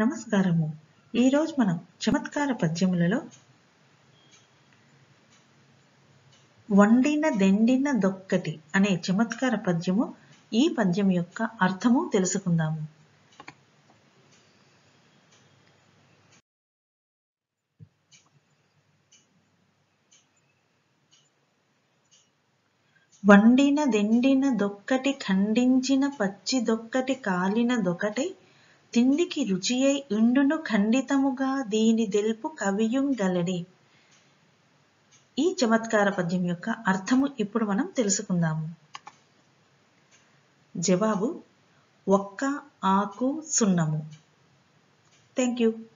నమస్కారము ఈరోజు మనం చమత్కార పద్యములలో వండిన దెండిన దొక్కటి అనే చమత్కార పద్యము ఈ పద్యం యొక్క అర్థము తెలుసుకుందాము వండిన దెండిన దొక్కటి ఖండించిన పచ్చి దొక్కటి కాలిన దొకటై తిండికి రుచియై ఇండును ఖండితముగా దీని దెల్పు కవియుంగలడే ఈ చమత్కార పద్యం యొక్క అర్థము ఇప్పుడు మనం తెలుసుకుందాము జవాబు ఒక్క ఆకు సున్నము థ్యాంక్ యూ